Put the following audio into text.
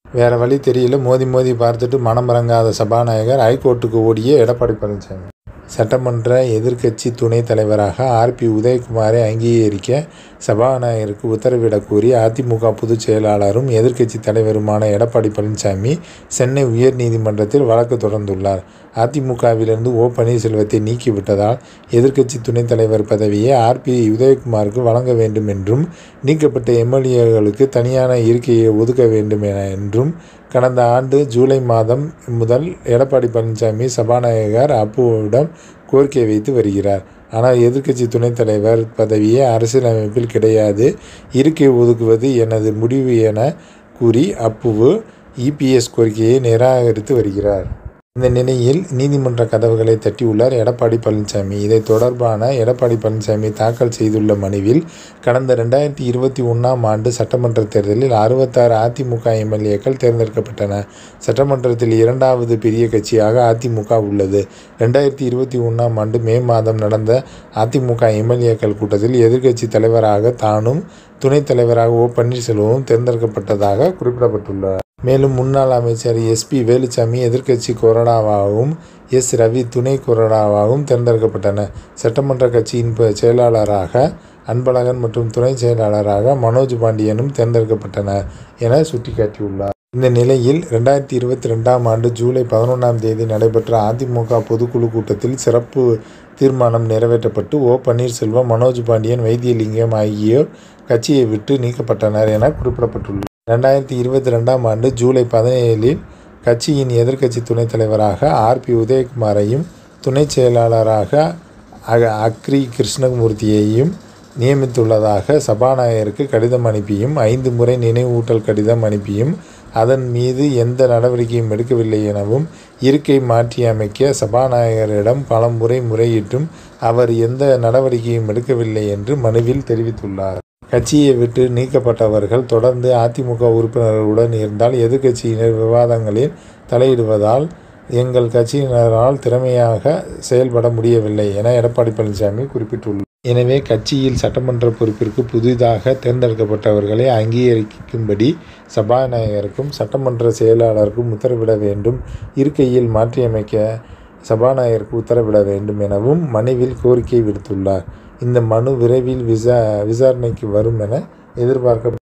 வேற வழி தெரியல மோதி மோதி பார்த்துட்டு மனம் இறங்காத சபாநாயகர் ஹைகோர்ட்டுக்கு ஓடிய எடப்பாடி பழனிசாமி சட்டமன்ற எதிர்க்கட்சி துணைத் தலைவராக ஆர்பி உதயகுமாரை அங்கீகரிக்க சபாநாயகருக்கு உத்தரவிடக் கோரி அதிமுக பொதுச் செயலாளரும் எதிர்க்கட்சி தலைவருமான எடப்பாடி பழனிசாமி சென்னை உயர்நீதிமன்றத்தில் வழக்கு தொடர்ந்துள்ளார் அதிமுகவிலிருந்து ஓ பன்னீர்செல்வத்தை நீக்கிவிட்டதால் எதிர்க்கட்சி துணைத் தலைவர் பதவியை ஆர்பி உதயகுமாருக்கு வழங்க வேண்டும் என்றும் நீக்கப்பட்ட எம்எல்ஏகளுக்கு தனியான இருக்கையை ஒதுக்க வேண்டும் என என்றும் கடந்த ஆண்டு ஜூலை மாதம் முதல் எடப்பாடி பழனிசாமி சபாநாயகர் அப்புவிடம் கோரிக்கை வைத்து வருகிறார் ஆனால் எதிர்க்கட்சி துணைத் தலைவர் பதவியே அரசியலமைப்பில் கிடையாது இருக்கை ஒதுக்குவது எனது முடிவு என கூறி அப்புவு இபிஎஸ் கோரிக்கையை நிராகரித்து வருகிறார் இந்த நிலையில் நீதிமன்ற கதவுகளை தட்டியுள்ளார் எடப்பாடி பழனிசாமி இதை தொடர்பான எடப்பாடி பழனிசாமி தாக்கல் செய்துள்ள மனுவில் கடந்த ரெண்டாயிரத்தி இருபத்தி ஒன்றாம் ஆண்டு சட்டமன்ற தேர்தலில் அறுபத்தாறு அதிமுக எம்எல்ஏக்கள் தேர்ந்தெடுக்கப்பட்டன சட்டமன்றத்தில் இரண்டாவது பெரிய கட்சியாக அதிமுக உள்ளது ரெண்டாயிரத்தி இருபத்தி ஒன்றாம் ஆண்டு மே மாதம் நடந்த அதிமுக எம்எல்ஏக்கள் கூட்டத்தில் எதிர்க்கட்சி தலைவராக தானும் துணைத் தலைவராக ஓ பன்னீர்செல்வமும் தேர்ந்தெடுக்கப்பட்டதாக குறிப்பிடப்பட்டுள்ளார் மேலும் முன்னாள் அமைச்சர் எஸ்பி வேலுச்சாமி எதிர்க்கட்சி கொறடாவாகவும் எஸ் ரவி துணை கொறடாவாகவும் தேர்ந்தெடுக்கப்பட்டனர் சட்டமன்ற கட்சியின் ப- செயலாளராக அன்பழகன் மற்றும் துணை செயலாளராக மனோஜ் பாண்டியனும் தேர்ந்தெடுக்கப்பட்டனர் என சுட்டிக்காட்டியுள்ளார் இந்த நிலையில் ரெண்டாயிரத்தி இருபத்தி ரெண்டாம் ஆண்டு ஜூலை பதினொன்றாம் தேதி நடைபெற்ற அதிமுக பொதுக்குழு கூட்டத்தில் சிறப்பு தீர்மானம் நிறைவேற்றப்பட்டு ஓ பன்னீர்செல்வம் மனோஜ் பாண்டியன் வைத்தியலிங்கம் ஆகியோர் கட்சியை விட்டு நீக்கப்பட்டனர் என குறிப்பிடப்பட்டுள்ளது ரெண்டாயிரத்தி இருபத்தி ரெண்டாம் ஆண்டு ஜூலை பதினேழில் கட்சியின் எதிர்க்கட்சி துணைத் தலைவராக ஆர்பி உதயகுமாரையும் துணைச் செயலாளராக அக- அக்ரி கிருஷ்ணமூர்த்தியையும் நியமித்துள்ளதாக சபாநாயகருக்கு கடிதம் அனுப்பியும் ஐந்து முறை நினைவூட்டல் கடிதம் அனுப்பியும் அதன் மீது எந்த நடவடிக்கையும் எடுக்கவில்லை எனவும் இருக்கை மாற்றியமைக்க சபாநாயகரிடம் பலமுறை முறையிட்டும் அவர் எந்த நடவடிக்கையும் எடுக்கவில்லை என்று மனுவில் தெரிவித்துள்ளார் கட்சியை விட்டு நீக்கப்பட்டவர்கள் தொடர்ந்து அதிமுக உறுப்பினர்களுடன் இருந்தால் எதிர்க்கட்சியினர் விவாதங்களில் தலையிடுவதால் எங்கள் கட்சியினரால் திறமையாக செயல்பட முடியவில்லை என எடப்பாடி பழனிசாமி குறிப்பிட்டுள்ளார் எனவே கட்சியில் சட்டமன்ற பொறுப்பிற்கு புதிதாக தேர்ந்தெடுக்கப்பட்டவர்களை அங்கீகரிக்கும்படி சபாநாயகருக்கும் சட்டமன்ற செயலாளருக்கும் உத்தரவிட வேண்டும் இருக்கையில் மாற்றியமைக்க சபாநாயகருக்கு உத்தரவிட வேண்டும் எனவும் மனுவில் கோரிக்கை விடுத்துள்ளார் இந்த மனு விரைவில் விசா விசாரணைக்கு வரும் என எதிர்பார்க்கப்படுகிறது